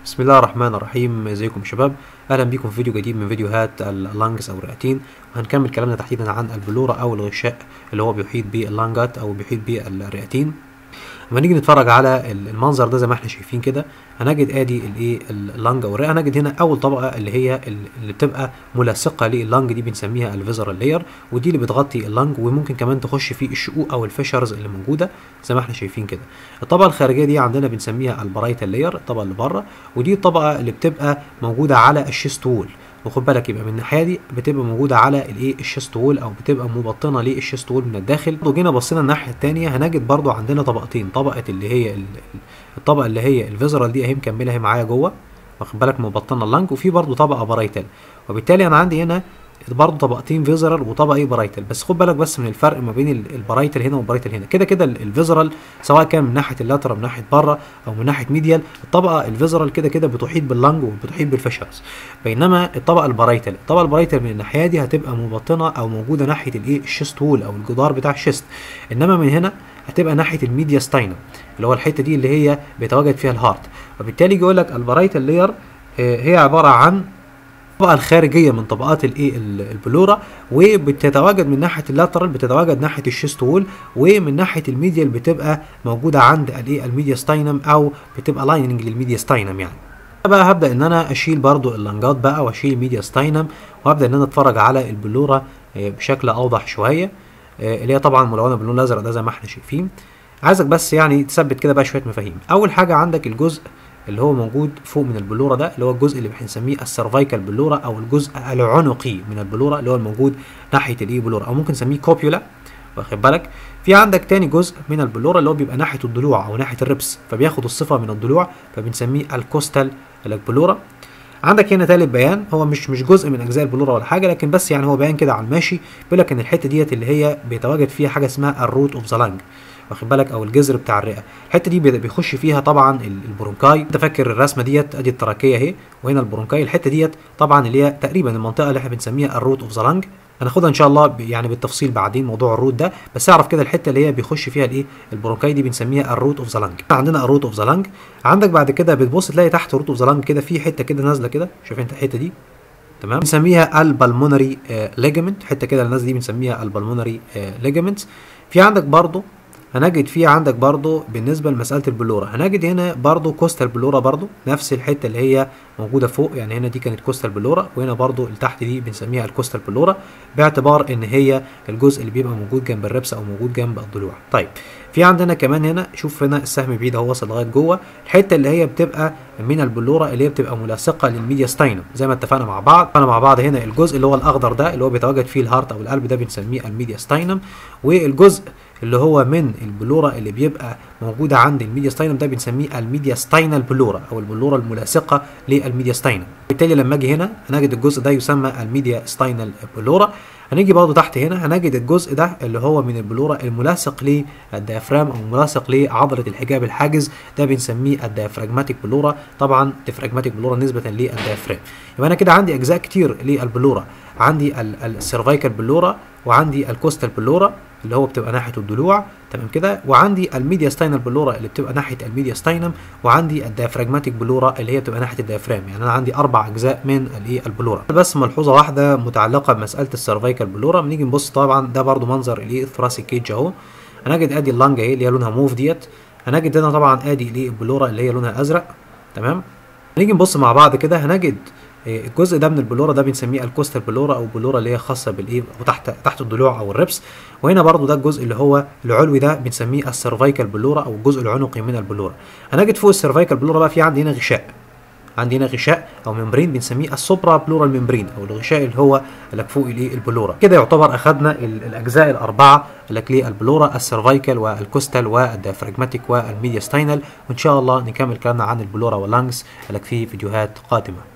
بسم الله الرحمن الرحيم ازيكم شباب اهلا بيكم في فيديو جديد من فيديوهات اللانجز او الرئتين وهنكمل كلامنا تحديدا عن البلورة او الغشاء اللي هو بيحيط باللانجات او بيحيط بالرئتين لما نيجي نتفرج على المنظر ده زي ما احنا شايفين كده هنجد ادي الايه اللانج او الرئه هنجد هنا اول طبقه اللي هي اللي بتبقى ملاصقه لللانج دي بنسميها الفيزرال لاير ودي اللي بتغطي اللانج وممكن كمان تخش في الشقوق او الفيشرز اللي موجوده زي ما احنا شايفين كده الطبقه الخارجيه دي عندنا بنسميها البرايتال لاير الطبقه اللي بره ودي الطبقه اللي بتبقى موجوده على الشيست وول وخد بالك يبقى من الناحيه دي بتبقى موجوده على الايه الشيست وول او بتبقى مبطنه للشيست وول من الداخل لو جينا بصينا الناحيه الثانيه هنجد برضو عندنا طبقتين طبقه اللي هي الطبقه اللي هي الفيزرال دي اهي مكمله اهي معايا جوه واخد بالك مبطنه اللنج وفي برضو طبقه برايتال وبالتالي انا عندي هنا برضه طبقتين فيزرال وطبقه ايه برايتال بس خد بالك بس من الفرق ما بين البرايتال هنا والبرايتال هنا كده كده الفيزرال سواء كان من ناحيه اللاترال من ناحيه بره او من ناحيه ميديال الطبقه الفيزرال كده كده بتحيط باللنج وبتحيط بالفشلز بينما الطبقه البرايتال الطبقه البرايتال من الناحيه دي هتبقى مبطنه او موجوده ناحيه الايه الشيست وول او الجدار بتاع الشيست انما من هنا هتبقى ناحيه الميديا ستاينم اللي هو الحته دي اللي هي بيتواجد فيها الهارت وبالتالي يقول لك البرايتال لاير هي عباره عن الطبقه الخارجيه من طبقات الايه البلورا وبتتواجد من ناحيه اللاترال بتتواجد ناحيه الشيست وول ومن ناحيه الميديال بتبقى موجوده عند الايه الميديا ستاينم او بتبقى لايننج للميديا ستاينم يعني بقى هبدا ان انا اشيل برضو اللنجات بقى واشيل الميديا ستاينم وهبدا ان انا اتفرج على البلورا بشكل اوضح شويه اللي هي طبعا ملونه باللون الازرق ده زي ما احنا شايفين عايزك بس يعني تثبت كده بقى شويه مفاهيم اول حاجه عندك الجزء اللي هو موجود فوق من البلوره ده اللي هو الجزء اللي بنسميه السيرفايكال بلوره او الجزء العنقي من البلوره اللي هو الموجود ناحيه الايه بلوره او ممكن نسميه كوبيولا واخد بالك في عندك تاني جزء من البلوره اللي هو بيبقى ناحيه الضلوع او ناحيه الربس فبياخد الصفه من الضلوع فبنسميه الكوستال البلوره عندك هنا تالت بيان هو مش مش جزء من اجزاء البلوره ولا حاجه لكن بس يعني هو بيان كده على الماشي بيقول لك ان الحته ديت اللي هي بيتواجد فيها حاجه اسمها الروت اوف ذا لانج واخد بالك او الجذر بتاع الرئه الحته دي بيخش فيها طبعا البرونكاي انت فاكر الرسمه ديت ادي التراكيه اهي وهنا البرونكاي الحته ديت طبعا اللي هي تقريبا المنطقه اللي احنا بنسميها الروت اوف ذا لانج هناخدها ان شاء الله يعني بالتفصيل بعدين موضوع الروت ده بس اعرف كده الحته اللي هي بيخش فيها الايه البرونكاي دي بنسميها الروت اوف ذا لانج عندنا الروت اوف ذا لانج عندك بعد كده بتبص تلاقي تحت الروت اوف ذا لانج كده في حته كده نازله كده شوف انت الحته دي تمام بنسميها البلمونري ليجامنت حته كده الناس دي بنسميها البلمونري ليجامنت في عندك برضو هنجد في عندك برضو بالنسبة لمسألة البلورة هنجد هنا برضو كوستال بلورة برضو نفس الحتة اللي هي موجودة فوق يعني هنا دي كانت كوستال بلورة وهنا برضو اللي تحت دي بنسميها الكوستال بلورة باعتبار ان هي الجزء اللي بيبقى موجود جنب الربس او موجود جنب الضلوع طيب في عندنا كمان هنا شوف هنا السهم بعيد اهو وصل لغايه جوه الحته اللي هي بتبقى من البلوره اللي هي بتبقى ملاصقه للميديا ستاينم زي ما اتفقنا مع بعض انا مع بعض هنا الجزء اللي هو الاخضر ده اللي هو بيتواجد فيه الهارت او القلب ده بنسميه الميديا ستاينم والجزء اللي هو من البلوره اللي بيبقى موجوده عند الميديا ستاينم ده بنسميه الميديا ستاينال بلوره او البلوره الملاصقه للميديا ستاينم بالتالي لما اجي هنا هنجد الجزء ده يسمى الميديا ستاينال بلوره هنيجي برضه تحت هنا هنجد الجزء ده اللي هو من البلوره الملاصق للديافرام او الملاصق لعضله الحجاب الحاجز ده بنسميه الديافراجماتيك بلوره طبعا ديافراجماتيك بلوره نسبه للديافرام يبقى انا كده عندي اجزاء كتير للبلوره عندي السيرفايكال بلوره وعندي الكوستال بلوره اللي هو بتبقى ناحيه الضلوع تمام كده وعندي الميديا ستاينال بلورا اللي بتبقى ناحيه الميديا ستاينم وعندي الديافراجماتيك بلورا اللي هي بتبقى ناحيه الديافرام يعني انا عندي اربع اجزاء من الايه البلورا بس ملحوظه واحده متعلقه بمساله السيرفايكال بلورا بنيجي نبص طبعا ده برده منظر الايه الثراسيك كيج اهو هنجد ادي اللانج اهي اللي هي لونها موف ديت هنجد هنا طبعا ادي الايه البلورا اللي هي لونها ازرق تمام نيجي نبص مع بعض كده هنجد الجزء ده من البلوره ده بنسميه الكوستال بلوره او البلوره اللي هي خاصه بالايه وتحت تحت الضلوع او الربس وهنا برضو ده الجزء اللي هو العلوي ده بنسميه السيرفايكال بلوره او الجزء العنقي من البلوره هنجد فوق السيرفايكال بلوره بقى في عندي هنا غشاء عندي هنا غشاء او ممبرين بنسميه السوبرا بلورال ممبرين او الغشاء اللي هو اللي فوق الايه البلوره كده يعتبر اخذنا الاجزاء الاربعه اللي البلوره السيرفايكال والكوستال والديافراجماتيك والميديا ستاينال وان شاء الله نكمل كلامنا عن البلوره واللانجز في فيديوهات قادمه